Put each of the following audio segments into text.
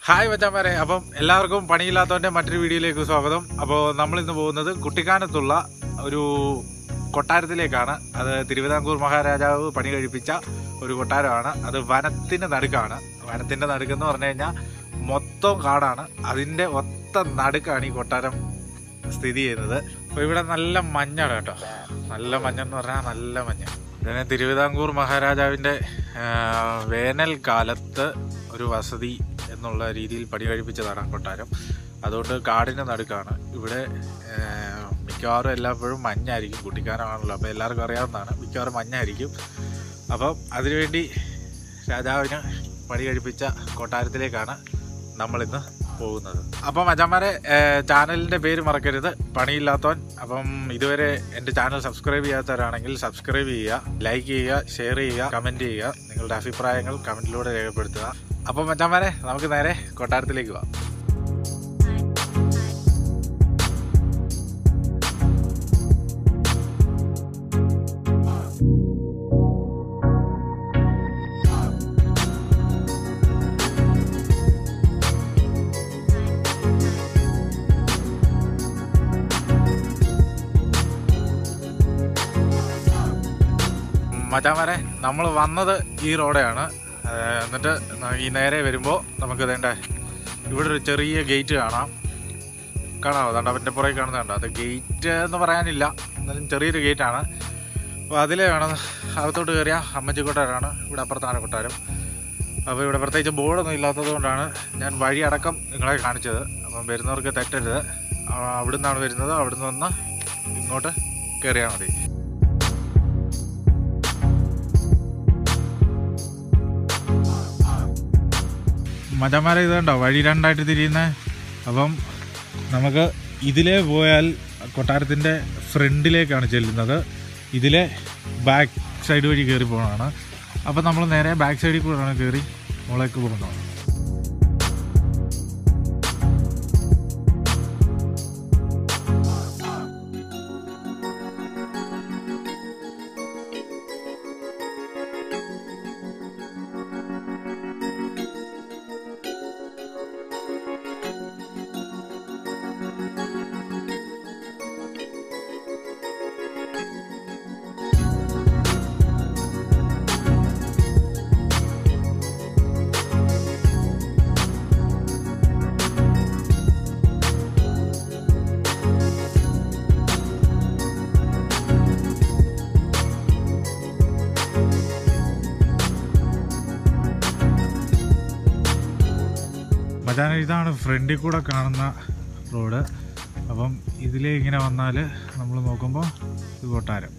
hi മച്ചാമാരെ അപ്പം എല്ലാവർക്കും പണിയില്ലാത്തവന്റെ മറ്റൊരു വീഡിയോയിലേക്ക് സ്വാഗതം അപ്പോൾ നമ്മൾ ഇന്ന് പോകുന്നത് കുട്ടിക്കാനത്തുള്ള ഒരു കൊട്ടാരത്തിലേക്കാണ് അത് തിരുവിതാംകൂർ മഹാരാജാവ് പണി കഴിപ്പിച്ച ഒരു കൊട്ടാരമാണ് അത് വനത്തിന്റെ നടുക്കാണ് വനത്തിന്റെ നടുക്കെന്ന് പറഞ്ഞു കഴിഞ്ഞാൽ മൊത്തം കാടാണ് അതിന്റെ ഒത്ത നടുക്കാണ് ഈ കൊട്ടാരം സ്ഥിതി ചെയ്യുന്നത് അപ്പോൾ ഇവിടെ നല്ല മഞ്ഞാണ് കേട്ടോ നല്ല മഞ്ഞെന്ന് പറഞ്ഞാൽ നല്ല മഞ്ഞ ഇതിനെ തിരുവിതാംകൂർ മഹാരാജാവിന്റെ ആ, വേനൽക്കാലത്ത് ഒരു വസതി എന്നുള്ള രീതിയിൽ പണി കഴിപ്പിച്ചതാണ് ആ കൊട്ടാരം അതുകൊണ്ട് കാടിൻ്റെ നടുക്കാണ് ഇവിടെ ആ, മിക്കവാറും എല്ലായ്പ്പോഴും മഞ്ഞായിരിക്കും കുട്ടിക്കാനമാണല്ലോ അപ്പോൾ എല്ലാവർക്കും അറിയാവുന്നതാണ് മിക്കവാറും മഞ്ഞായിരിക്കും അപ്പം അതിനുവേണ്ടി രാജാവിന് പണി കഴിപ്പിച്ച കൊട്ടാരത്തിലേക്കാണ് നമ്മളിന്ന് പോകുന്നത് അപ്പം മച്ചാമാരെ ചാനലിൻ്റെ പേര് മറക്കരുത് പണിയില്ലാത്തവൻ അപ്പം ഇതുവരെ എൻ്റെ ചാനൽ സബ്സ്ക്രൈബ് ചെയ്യാത്തവരാണെങ്കിൽ സബ്സ്ക്രൈബ് ചെയ്യുക ലൈക്ക് ചെയ്യുക ഷെയർ ചെയ്യുക കമൻറ്റ് ചെയ്യുക നിങ്ങളുടെ അഭിപ്രായങ്ങൾ കമൻറ്റിലൂടെ രേഖപ്പെടുത്തുക അപ്പം മച്ചാമാരെ നമുക്ക് നേരെ കൊട്ടാരത്തിലേക്ക് പോവാം മച്ചാമാരെ നമ്മൾ വന്നത് ഈ റോഡെയാണ് ഏഹ് എന്നിട്ട് ഈ നേരെ വരുമ്പോൾ നമുക്ക് വേണ്ട ഇവിടെ ഒരു ചെറിയ ഗേറ്റ് കാണാം കാണാമോ അതുകൊണ്ട് അവൻ്റെ പുറകെ കാണുന്നുണ്ട് അത് ഗേറ്റ് എന്ന് പറയാനില്ല എന്നാലും ചെറിയൊരു ഗേറ്റാണ് അപ്പോൾ അതിലേ വേണം അകത്തോട്ട് കയറിയ അമ്മച്ചി കൊട്ടാരമാണ് ഇവിടെ അപ്പുറത്താണ് കൊട്ടാരം അപ്പോൾ ഇവിടെ പ്രത്യേകിച്ച് ബോർഡൊന്നും ഇല്ലാത്തത് കൊണ്ടാണ് ഞാൻ വഴി അടക്കം നിങ്ങളെ കാണിച്ചത് അപ്പം വരുന്നവർക്ക് തെറ്റരുത് ആ, അവിടുന്നാണ് വരുന്നത് അവിടുന്ന് വന്ന് ഇങ്ങോട്ട് കയറിയാൽ മതി മച്ചന്മാരെ ഇത് കണ്ടോ വഴി രണ്ടായിട്ട് തിരിയുന്നത് അപ്പം നമുക്ക് ഇതിലേ പോയാൽ കൊട്ടാരത്തിൻ്റെ ഫ്രണ്ടിലേക്കാണ് ചെല്ലുന്നത് ഇതിലെ ബാക്ക് സൈഡ് വഴി കയറി പോകണതാണ് അപ്പം നമ്മൾ നേരെ ബാക്ക് സൈഡിൽ കൂടെയാണ് കയറി മുകളേക്ക് പോകുന്നത് മച്ചാന ഇതാണ് ഫ്രണ്ടിൽ കൂടെ കാണുന്ന റോഡ് അപ്പം ഇതിലേ ഇങ്ങനെ വന്നാൽ നമ്മൾ നോക്കുമ്പോൾ ഇത് കൊട്ടാരം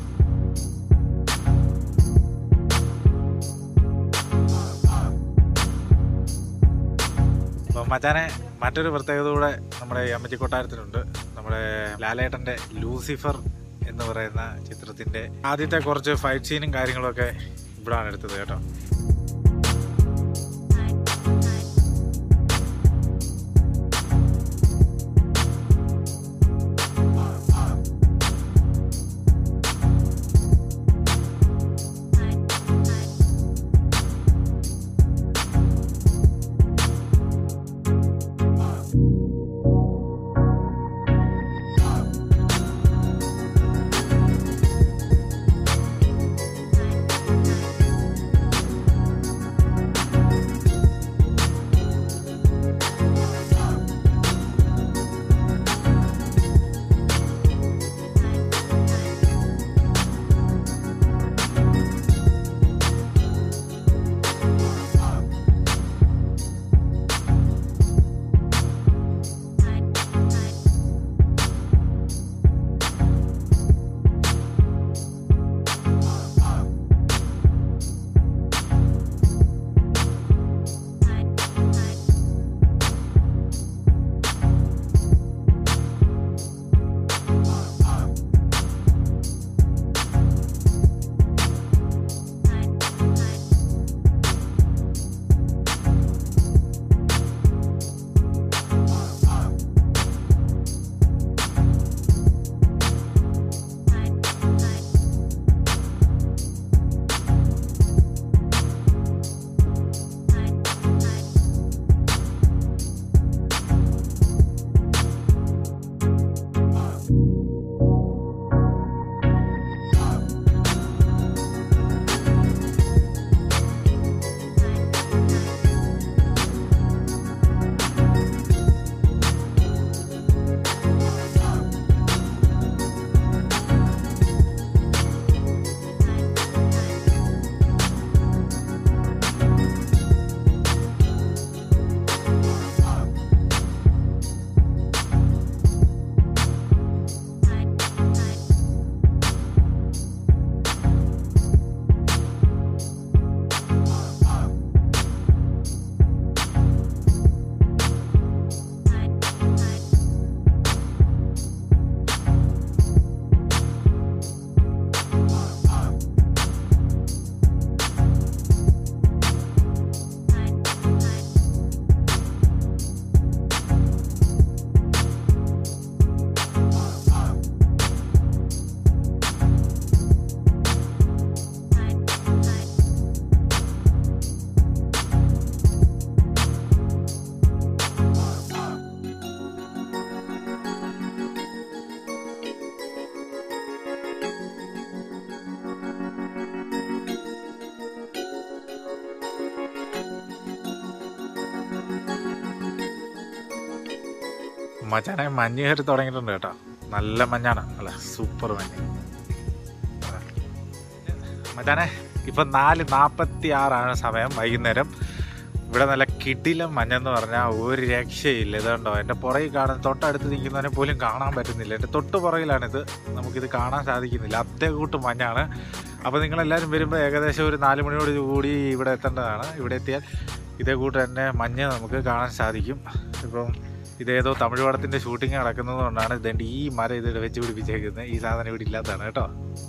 അപ്പം മച്ചാനെ മറ്റൊരു പ്രത്യേകത കൂടെ നമ്മുടെ ഈ അമ്മച്ചി കൊട്ടാരത്തിനുണ്ട് നമ്മുടെ ലാലേട്ടൻ്റെ ലൂസിഫർ എന്ന് പറയുന്ന ചിത്രത്തിൻ്റെ ആദ്യത്തെ കുറച്ച് ഫൈറ്റ് സീനും കാര്യങ്ങളൊക്കെ ഇവിടാണ് എടുത്തത് കേട്ടോ മച്ചാനെ മഞ്ഞ് കയറി തുടങ്ങിയിട്ടുണ്ട് കേട്ടോ നല്ല മഞ്ഞാണ് അല്ല സൂപ്പർ മഞ്ഞ് മച്ചാനെ ഇപ്പം നാല് നാൽപ്പത്തി ആറാണ് സമയം വൈകുന്നേരം ഇവിടെ നല്ല കിടിലം മഞ്ഞെന്ന് പറഞ്ഞാൽ ഒരു രക്ഷയില്ല ഇതുണ്ടോ എൻ്റെ പുറകിൽ കാണുന്ന തൊട്ടടുത്ത് നിൽക്കുന്നവനെ പോലും കാണാൻ പറ്റുന്നില്ല എൻ്റെ തൊട്ട് പുറകിലാണിത് നമുക്കിത് കാണാൻ സാധിക്കുന്നില്ല അതേ കൂട്ട് മഞ്ഞാണ് അപ്പോൾ നിങ്ങളെല്ലാവരും വരുമ്പോൾ ഏകദേശം ഒരു നാല് മണിയോട് കൂടി ഇവിടെ എത്തേണ്ടതാണ് ഇവിടെ എത്തിയാൽ ഇതേ കൂട്ട് തന്നെ മഞ്ഞ് നമുക്ക് കാണാൻ സാധിക്കും ഇപ്പം ഇതേതോ തമിഴ് പടത്തിൻ്റെ ഷൂട്ടിംഗ് നടക്കുന്നത് കൊണ്ടാണ് ഇതേണ്ട ഈ മരം ഇതിവിടെ വെച്ച് പിടിപ്പിച്ചേക്കുന്നത് ഈ സാധനം ഇവിടെ ഇല്ലാത്തതാണ് കേട്ടോ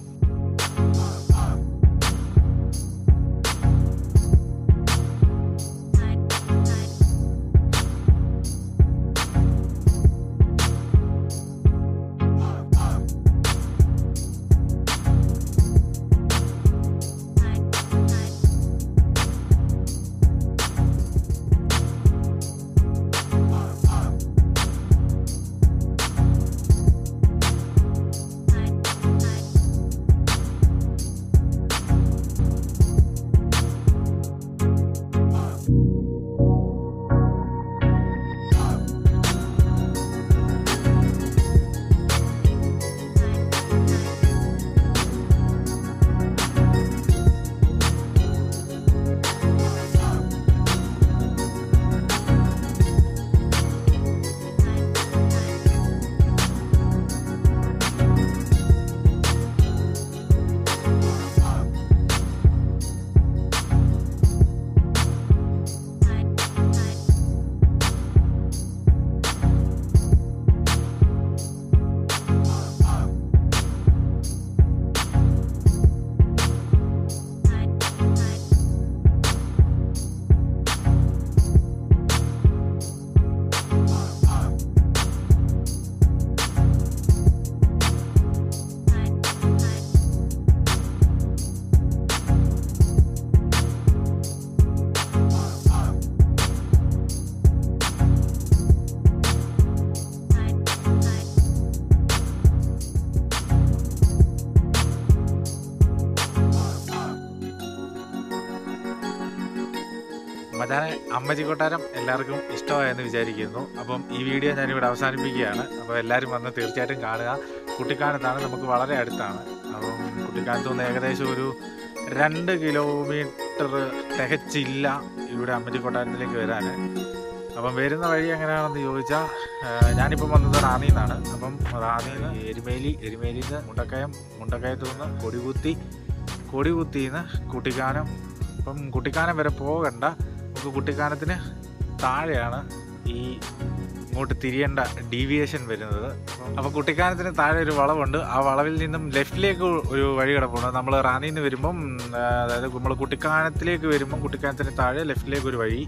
മച്ചാനെ അമ്മച്ചി കൊട്ടാരം എല്ലാവർക്കും ഇഷ്ടമായെന്ന് വിചാരിക്കുന്നു അപ്പം ഈ വീഡിയോ ഞാനിവിടെ അവസാനിപ്പിക്കുകയാണ് അപ്പോൾ എല്ലാവരും വന്ന് തീർച്ചയായിട്ടും കാണുക കുട്ടിക്കാനത്താണ് നമുക്ക് വളരെ അടുത്താണ് അപ്പം കുട്ടിക്കാനത്ത് നിന്ന് ഏകദേശം ഒരു രണ്ട് കിലോമീറ്റർ തികച്ചില്ല ഇവിടെ അമ്മച്ചി കൊട്ടാരത്തിലേക്ക് വരാൻ അപ്പം വരുന്ന വഴി എങ്ങനെയാണെന്ന് ചോദിച്ചാൽ ഞാനിപ്പം വന്നത് റാന്നിയിൽ നിന്നാണ് അപ്പം റാന്നിയിൽ നിന്ന് എരുമേലി എരുമേലിയിൽ നിന്ന് മുണ്ടക്കയം മുണ്ടക്കയത്തു നിന്ന് കൊടികുത്തി കൊടികുത്തിയിൽ നിന്ന് കുട്ടിക്കാനം അപ്പം കുട്ടിക്കാനം വരെ പോകണ്ട നമുക്ക് കുട്ടിക്കാനത്തിന് താഴെയാണ് ഈ ഇങ്ങോട്ട് തിരിയേണ്ട ഡീവിയേഷൻ വരുന്നത് അപ്പോൾ കുട്ടിക്കാനത്തിന് താഴെ ഒരു വളവുണ്ട് ആ വളവിൽ നിന്നും ലെഫ്റ്റിലേക്ക് ഒരു വഴി കിടപ്പുണ്ട് നമ്മൾ റാന്നിയിൽ നിന്ന് വരുമ്പം ആ, അതായത് നമ്മൾ കുട്ടിക്കാനത്തിലേക്ക് വരുമ്പം കുട്ടിക്കാനത്തിന് താഴെ ലെഫ്റ്റിലേക്ക് ഒരു വഴി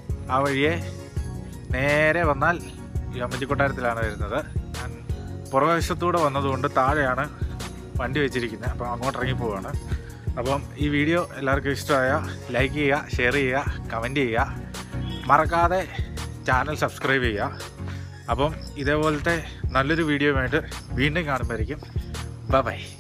ആ വഴിയെ നേരെ വന്നാൽ ഈ അമ്മച്ചി കൊട്ടാരത്തിലാണ് വരുന്നത് ഞാൻ പുറവശത്തൂടെ വന്നതുകൊണ്ട് താഴെയാണ് വണ്ടി വെച്ചിരിക്കുന്നത് അപ്പോൾ അങ്ങോട്ട് ഇറങ്ങി പോവാണ് അപ്പം ഈ വീഡിയോ എല്ലാവർക്കും ഇഷ്ടമായ ലൈക്ക് ചെയ്യുക ഷെയർ ചെയ്യുക കമൻറ്റ് ചെയ്യുക മറക്കാതെ ചാനൽ സബ്സ്ക്രൈബ് ചെയ്യുക അപ്പം ഇതേപോലത്തെ നല്ലൊരു വീഡിയോ വേണ്ടി വീണ്ടും കാണുമ്പോഴേക്കും ബൈ